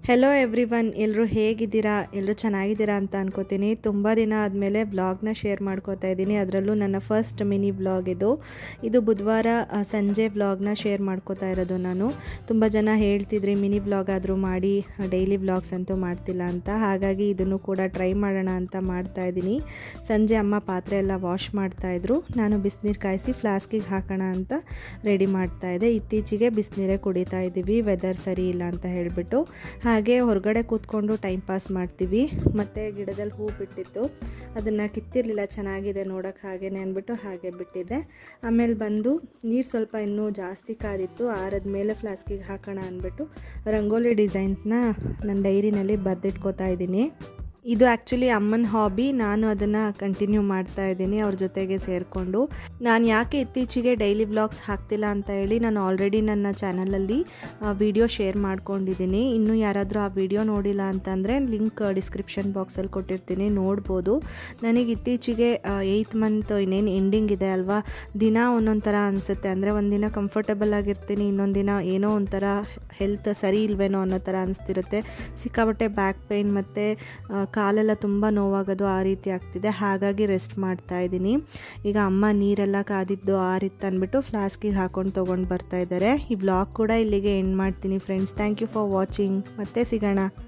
hello every one ಎಲ್ಲರೂ ಹೇಗಿದ್ದೀರಾ ಎಲ್ಲರೂ ಚೆನ್ನಾಗಿದ್ದೀರಾ ಅಂತ ಅನ್ಕೋತೀನಿ ತುಂಬ ದಿನ ಆದಮೇಲೆ ವ್ಲಾಗ್ನ ಶೇರ್ ಮಾಡ್ಕೋತಾ ಇದ್ದೀನಿ ಅದರಲ್ಲೂ ನನ್ನ ಫಸ್ಟ್ ಮಿನಿ ವ್ಲಾಗ್ ಇದು ಇದು ಬುಧವಾರ ಆ, ಸಂಜೆ ವ್ಲಾಗ್ನ ಶೇರ್ ಮಾಡ್ಕೋತಾ ಇರೋದು ನಾನು ತುಂಬ ಜನ ಹೇಳ್ತಿದ್ರಿ ಮಿನಿ ವ್ಲಾಗ್ ಆದರೂ ಮಾಡಿ ಡೈಲಿ ವ್ಲಾಗ್ಸ್ ಅಂತೂ ಮಾಡ್ತಿಲ್ಲ ಅಂತ ಹಾಗಾಗಿ ಇದನ್ನು ಕೂಡ ಟ್ರೈ ಮಾಡೋಣ ಅಂತ ಮಾಡ್ತಾ ಇದ್ದೀನಿ ಸಂಜೆ ಅಮ್ಮ ಪಾತ್ರೆ ಎಲ್ಲ ವಾಶ್ ಮಾಡ್ತಾಯಿದ್ರು ನಾನು ಬಿಸಿನೀರು ಕಾಯಿಸಿ ಫ್ಲಾಸ್ಕಿಗೆ ಹಾಕೋಣ ಅಂತ ರೆಡಿ ಮಾಡ್ತಾ ಇದ್ದೆ ಇತ್ತೀಚೆಗೆ ಬಿಸಿನೀರೇ ಕುಡಿತಾ ಇದ್ದೀವಿ ವೆದರ್ ಸರಿ ಇಲ್ಲ ಅಂತ ಹೇಳಿಬಿಟ್ಟು ಹಾಗೆ ಹೊರಗಡೆ ಕೂತ್ಕೊಂಡು ಟೈಮ್ ಪಾಸ್ ಮಾಡ್ತೀವಿ ಮತ್ತು ಗಿಡದಲ್ಲಿ ಹೂ ಬಿಟ್ಟಿತ್ತು ಅದನ್ನು ಕಿತ್ತಿರಲಿಲ್ಲ ಚೆನ್ನಾಗಿದೆ ನೋಡೋಕ್ಕೆ ಹಾಗೇನೆ ಅಂದ್ಬಿಟ್ಟು ಹಾಗೆ ಬಿಟ್ಟಿದ್ದೆ ಆಮೇಲೆ ಬಂದು ನೀರು ಸ್ವಲ್ಪ ಇನ್ನೂ ಜಾಸ್ತಿ ಕಾದಿತ್ತು ಆರದ ಮೇಲೆ ಫ್ಲಾಸ್ಕಿಗೆ ಹಾಕೋಣ ಅಂದ್ಬಿಟ್ಟು ರಂಗೋಲಿ ಡಿಸೈನ್ಸ್ನ ನನ್ನ ಡೈರಿನಲ್ಲಿ ಬರೆದಿಟ್ಕೋತಾ ಇದ್ದೀನಿ ಇದು ಆ್ಯಕ್ಚುಲಿ ಅಮ್ಮನ ಹಾಬಿ ನಾನು ಅದನ್ನು ಕಂಟಿನ್ಯೂ ಮಾಡ್ತಾ ಇದ್ದೀನಿ ಅವ್ರ ಜೊತೆಗೆ ಸೇರಿಕೊಂಡು ನಾನು ಯಾಕೆ ಇತ್ತೀಚೆಗೆ ಡೈಲಿ ವ್ಲಾಗ್ಸ್ ಹಾಕ್ತಿಲ್ಲ ಅಂತ ಹೇಳಿ ನಾನು ಆಲ್ರೆಡಿ ನನ್ನ ಚಾನಲಲ್ಲಿ ವಿಡಿಯೋ ಶೇರ್ ಮಾಡ್ಕೊಂಡಿದ್ದೀನಿ ಇನ್ನೂ ಯಾರಾದರೂ ಆ ವಿಡಿಯೋ ನೋಡಿಲ್ಲ ಅಂತಂದರೆ ಲಿಂಕ್ ಡಿಸ್ಕ್ರಿಪ್ಷನ್ ಬಾಕ್ಸಲ್ಲಿ ಕೊಟ್ಟಿರ್ತೀನಿ ನೋಡ್ಬೋದು ನನಗೆ ಇತ್ತೀಚೆಗೆ ಏಯ್ತ್ ಮಂತ್ ಇನ್ನೇನು ಎಂಡಿಂಗ್ ಇದೆ ಅಲ್ವಾ ದಿನ ಒಂದೊಂದು ಥರ ಅನಿಸುತ್ತೆ ಅಂದರೆ ಒಂದಿನ ಕಂಫರ್ಟಬಲ್ ಆಗಿರ್ತೀನಿ ಇನ್ನೊಂದು ದಿನ ಏನೋ ಒಂಥರ ಹೆಲ್ತ್ ಸರಿ ಇಲ್ವೇನೋ ಅನ್ನೋ ಥರ ಅನಿಸ್ತಿರುತ್ತೆ ಸಿಕ್ಕಾಬಟ್ಟೆ ಬ್ಯಾಕ್ ಪೇಯ್ನ್ ಮತ್ತು ಕಾಲೆಲ್ಲ ತುಂಬ ನೋವಾಗೋದು ಆ ರೀತಿ ಆಗ್ತಿದೆ ಹಾಗಾಗಿ ರೆಸ್ಟ್ ಮಾಡ್ತಾ ಇದ್ದೀನಿ ಈಗ ಅಮ್ಮ ನೀರೆಲ್ಲ ಕಾದಿದ್ದು ಆರಿತ್ತು ಅಂದ್ಬಿಟ್ಟು ಫ್ಲಾಸ್ಕಿಗೆ ಹಾಕೊಂಡು ತೊಗೊಂಡು ಬರ್ತಾ ಇದ್ದಾರೆ ಈ ವ್ಲಾಗ್ ಕೂಡ ಇಲ್ಲಿಗೆ ಎಂಡ್ ಮಾಡ್ತೀನಿ friends thank you for watching ಮತ್ತೆ ಸಿಗೋಣ